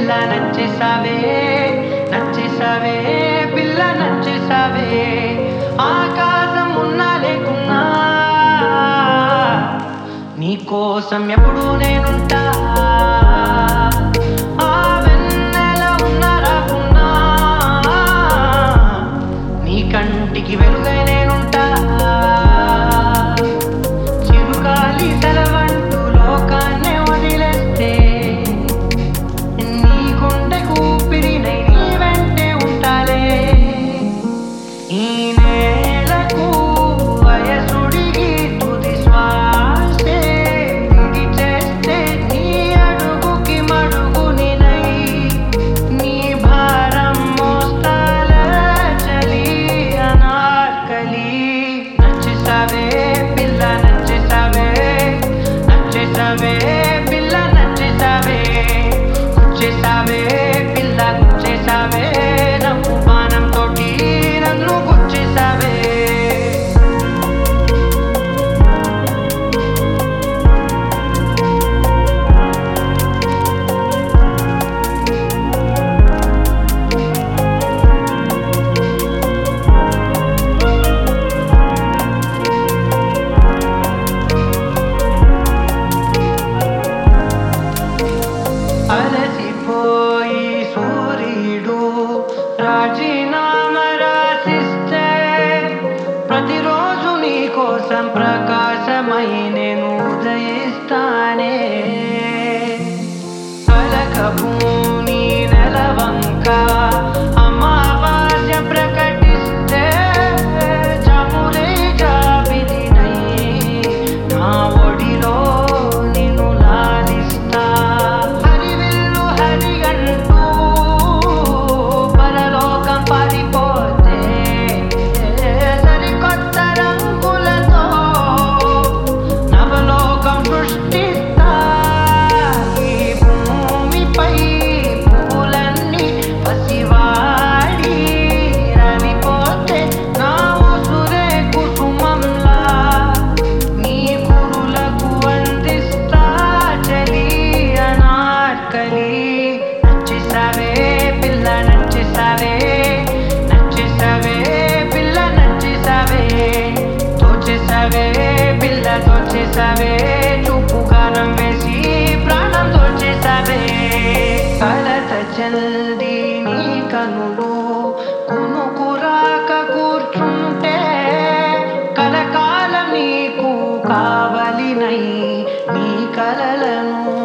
పిల్ల నచ్చేసావే నచ్చేసావే పిల్ల నచ్చేసావే ఆకాశం ఉన్నా లేకున్నా నీకోసం ఎప్పుడు నేనుంటా ఆ వెన్నెల ఉన్నా రాకున్నా నీ కంటికి వెలుగై నేనుంటా చిరుగాలి సెలవంటూ లోకాన్నే వదిలేస్తే నీ గుండె కూపిరినై నీ వెంటే ఉంటాలే ఈ నేలకు వయసుడిగి తుది శ్వాసే విడిచేస్తే నీ అడుగుకి మడుగునినై నీ భారం మోస్తాల చలి అనార్కలి నచ్చేసావే పిల్ల నచ్చేసావే నచ్చేసావే పిల్ల నచ్చేసావే గుచ్చేసావే పిల్ల గుచ్చేసావే నవ్వు బాణం తోటి నన్ను గుచ్చేసావే అలసిపోయి సూర్యుడు రాజీనామా రాసిస్తే ప్రతిరోజు నీ కోసం ప్రకాశమై నేను ఉదయిస్తానే పలకభూని నెలవంక అమావాస్య ప్రకటిస్తే చమురే జాబిలినై నా ఒడిలో నిన్ను లాలిస్తా హరివిల్లు హరిగంటూ పరలోకం పారిపోతే సరికొత్త రంగులతో నవలోకం సృష్టిస్తా ఈ భూమిపై పూలన్నీ పసివాడి రవిపోతే నా ఉసురే కుసుమంలా నీ కురులకు అందిస్తా చలి అనార్కలి నచ్చేసావే పిల్ల నచ్చేసావే నచ్చేసావే పిల్ల నచ్చేసావే తోచేసావే పిల్ల తోచేసావే చూపు గానం వేసి ప్రాణం తోచేసావే కలత చల్ది నీ కనులు కునుకురాక కూర్చుంటే కలకాలం నీకు కావలినై నీ కలలను